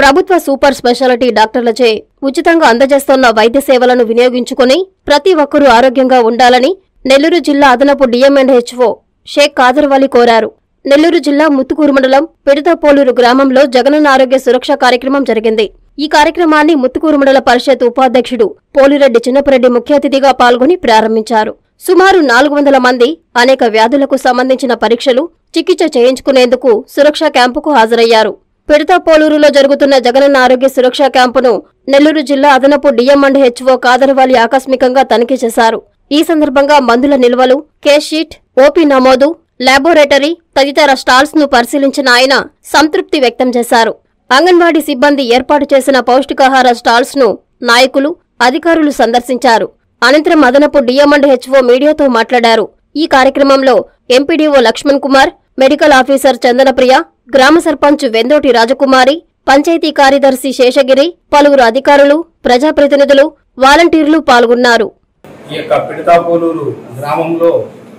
ప్రభుత్వ super speciality డాక్టర్లచే ఉచితంగా అందజేస్తున్న వైద్య సేవలను వినియోగించుకుని ప్రతి ఒక్కరూ ఆరోగ్యంగా ఉండాలని నెల్లూరు జిల్లా అదనపు డిఎంఎండ్హెచ్ఓ షేక్ కాదర్వాలి కోరారు నెల్లూరు జిల్లా ముత్తుకూరు మండలం పిడతపోలూరు గ్రామంలో జగనన్న ఆరోగ్య సురక్ష కార్యక్రమం జరిగింది ఈ కార్యక్రమాన్ని ముత్తుకూరు మండల పరిషత్ ఉపాధ్యక్షుడు పోలిరెడ్డి చిన్నపరెడ్డి ముఖ్య అతిథిగా పాల్గొని ప్రారంభించారు సుమారు నాలుగు వందల మంది అనేక వ్యాధులకు సంబంధించిన పరీక్షలు చికిత్స చేయించుకునేందుకు సురక్ష క్యాంపుకు హాజరయ్యారు పిడతపోలూరులో జరుగుతున్న జగనన్న ఆరోగ్య సురక్ష క్యాంపును నెల్లూరు జిల్లా అదనపు డిఎం అండ్ హెచ్ఓ కాదరవాలి ఆకస్మికంగా తనిఖీ చేశారు ఈ సందర్భంగా మందుల నిల్వలు కేస్ షీట్ ఓపీ నమోదు లాబొరేటరీ తదితర స్టాల్స్ ను పరిశీలించిన ఆయన సంతృప్తి వ్యక్తం చేశారు అంగన్వాడీ సిబ్బంది ఏర్పాటు చేసిన పౌష్టికాహార స్టాల్స్ ను నాయకులు అధికారులు సందర్శించారు అనంతరం అదనపు డిఎం అండ్ హెచ్ఓ మీడియాతో మాట్లాడారు ఈ కార్యక్రమంలో MPDO Lakshman Kumar medical officer Chandanapriya గ్రామ సర్పంచ్ వెందోటి రాజకుమారి పంచాయతీ కార్యదర్శి శేషగిరి పలువురు అధికారులు ప్రజాప్రతినిధులు వాలంటీర్లు పాల్గొన్నారు ఈ యొక్క పిడతాపోలూరు గ్రామంలో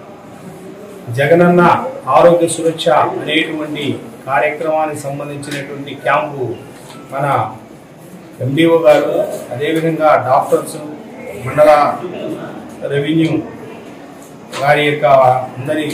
జగనన్న ఆరోగ్య సురక్ష అనేటువంటి కార్యక్రమానికి సంబంధించినటువంటి క్యాంపు మన ఎండిఓ గారు అదేవిధంగా డాక్టర్స్ మండల రెవెన్యూ వారి యొక్క అందరి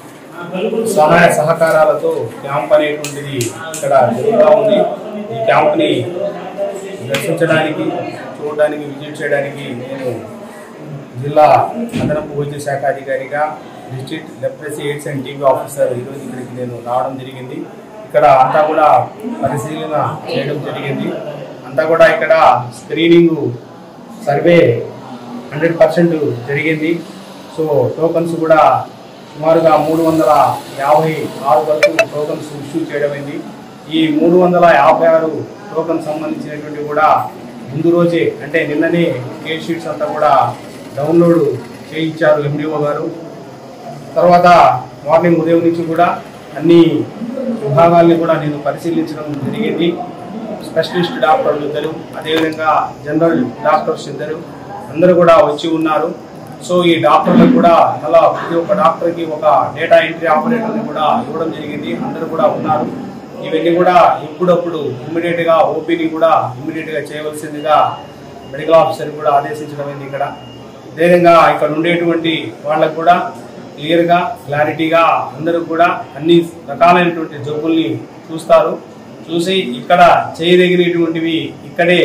సహాయ సహకారాలతో క్యాంప్ అనేటువంటిది ఇక్కడ జరుగుతూ ఉంది ఈ క్యాంప్ని దర్శించడానికి చూడడానికి విజిట్ చేయడానికి నేను జిల్లా అదనపు వైద్య శాఖ అధికారిగా district leprosy AIDS and TB officer ఈరోజు ఇక్కడికి నేను రావడం జరిగింది ఇక్కడ అంతా కూడా పరిశీలన చేయడం జరిగింది అంతా కూడా ఇక్కడ స్క్రీనింగ్ సర్వే హండ్రెడ్ పర్సెంట్ జరిగింది సో టోకన్స్ కూడా సుమారుగా మూడు వందల యాభై ఆరు వరకు టోకన్స్ ఇష్యూ చేయడమైంది ఈ మూడు వందల యాభై ఆరు టోకన్ సంబంధించినటువంటి కూడా ముందు రోజే అంటే నిన్ననే కేస్ షీట్స్ అంతా కూడా డౌన్లోడ్ చేయించారు ఎండిఓ గారు తర్వాత మార్నింగ్ ఉదయం నుంచి కూడా అన్ని విభాగాల్ని కూడా నేను పరిశీలించడం జరిగింది స్పెషలిస్ట్ డాక్టర్లు ఇద్దరు అదేవిధంగా జనరల్ డాక్టర్స్ ఇద్దరు అందరూ కూడా వచ్చి ఉన్నారు సో ఈ డాక్టర్లకు కూడా మళ్ళా ప్రతి ఒక్క డాక్టర్కి ఒక డేటా ఎంట్రీ ఆపరేటర్ని కూడా ఇవ్వడం జరిగింది అందరూ కూడా ఉన్నారు ఇవన్నీ కూడా ఎప్పుడప్పుడు ఇమ్మీడియట్ గా ఓపీని కూడా ఇమ్మీడియట్ గా చేయవలసిందిగా మెడికల్ ఆఫీసర్ కూడా ఆదేశించడం ఇక్కడ అదేవిధంగా ఇక్కడ ఉండేటువంటి వాళ్ళకు కూడా క్లియర్ గా క్లారిటీగా అందరూ కూడా అన్ని రకాలైనటువంటి జబ్బుల్ని చూస్తారు చూసి ఇక్కడ చేయదగినటువంటివి ఇక్కడే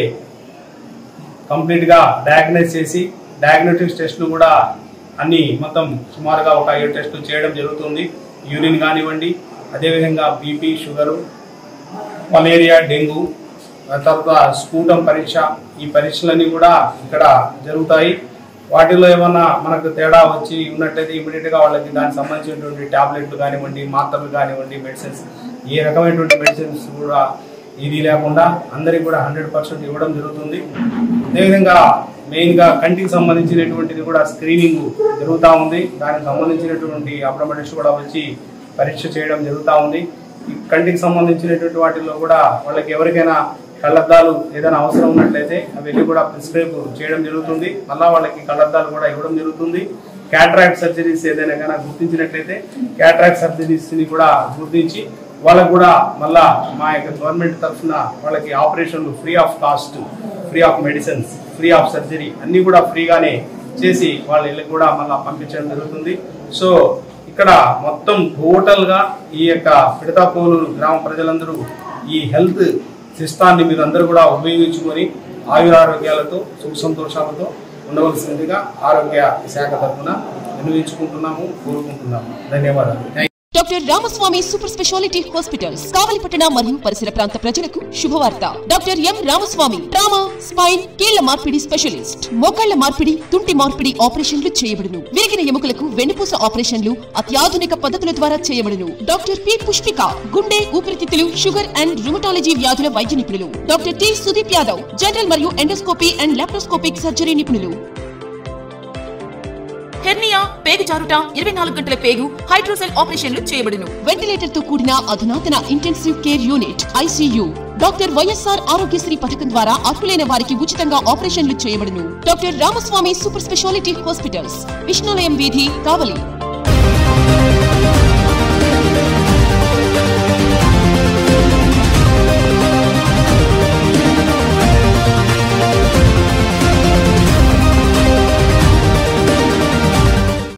కంప్లీట్ గా డయాగ్నైజ్ చేసి డయాగ్నోస్టిక్స్ టెస్ట్లు కూడా అన్ని మొత్తం సుమారుగా ఒక ఐదు టెస్టులు చేయడం జరుగుతుంది యూరిన్ కానివ్వండి అదేవిధంగా బీపీ షుగరు మలేరియా డెంగ్యూ ఆ తర్వాత స్కూటం పరీక్ష ఈ పరీక్షలన్నీ కూడా ఇక్కడ జరుగుతాయి వాటిలో ఏమన్నా మనకు తేడా వచ్చి ఉన్నట్టయితే ఇమీడియట్ గా వాళ్ళకి దానికి సంబంధించినటువంటి టాబ్లెట్లు కానివ్వండి మాత్రలు కానివ్వండి మెడిసిన్స్ ఏ రకమైనటువంటి మెడిసిన్స్ కూడా ఇది లేకుండా అందరికి కూడా హండ్రెడ్ పర్సెంట్ ఇవ్వడం జరుగుతుంది అదేవిధంగా మెయిన్ గా కంటికి సంబంధించినటువంటిది కూడా స్క్రీనింగ్ జరుగుతూ ఉంది దానికి సంబంధించినటువంటి అప్రమటిస్ట్ కూడా వచ్చి పరీక్ష చేయడం జరుగుతూ ఉంది ఈ కంటికి సంబంధించినటువంటి వాటిల్లో కూడా వాళ్ళకి ఎవరికైనా కళ్ళద్దాలు ఏదైనా అవసరం ఉన్నట్లయితే అవి వెళ్ళి కూడా ప్రిస్క్రైబ్ చేయడం జరుగుతుంది మళ్ళా వాళ్ళకి కళ్ళద్దాలు కూడా ఇవ్వడం జరుగుతుంది క్యాట్రాక్ట్ సర్జరీస్ ఏదైనా కనుక గుర్తించినట్లయితే క్యాట్రాక్ట్ సర్జరీస్ ని కూడా గుర్తించి వాళ్ళకు కూడా మళ్ళా మా యొక్క గవర్నమెంట్ తరఫున వాళ్ళకి ఆపరేషన్లు free of cost free of medicines free of surgery అన్ని కూడా ఫ్రీగానే చేసి వాళ్ళ ఇళ్ళకి కూడా మళ్ళా పంపించడం జరుగుతుంది సో ఇక్కడ మొత్తం టోటల్ గా ఈ యొక్క పిడతాపోలూరు గ్రామ ప్రజలందరూ ఈ హెల్త్ సిస్టాన్ని మీరు అందరూ కూడా ఉపయోగించుకొని ఆయురారోగ్యాలతో సుఖ సంతోషాలతో ఉండవలసిందిగా ఆరోగ్య శాఖ తరఫున వినియోగించుకుంటున్నాము కోరుకుంటున్నాము ధన్యవాదాలు doctor Ramaswamy super speciality hospitals కావలిపట్టణ మరియు పరిసర ప్రాంత ప్రజలకు శుభవార్త doctor M Ramaswamy trauma spine కీళ్ల మార్పిడి స్పెషలిస్ట్ మోకాళ్ల మార్పిడి తుంటి మార్పిడి ఆపరేషన్లు చేయబడును విరిగిన ఎముకలకు వెన్నుపూస ఆపరేషన్లు అత్యాధునిక పద్ధతుల ద్వారా చేయబడును డాక్టర్ పి పుష్పిక గుండె ఊపిరితిత్తులు షుగర్ అండ్ రుమటాలజీ వ్యాధుల వైద్య నిపుణులు doctor T Sudeep Yadav general మరియు ఎండోస్కోపీ అండ్ లాప్రోస్కోపిక్ సర్జరీ నిపుణులు హెర్నియా పేగు జారుట ఇరవై నాలుగు గంటల పేగు హైడ్రోసెల్ ఆపరేషన్లు చేయబడును వెంటిలేటర్ తో కూడిన అధునాతన intensive care unit ICU doctor YSR Aarogyasri పథకం ద్వారా అర్హులైన వారికి ఉచితంగా ఆపరేషన్లు చేయబడును doctor Ramaswamy super speciality hospitals Vishnulayam వీధి కావలి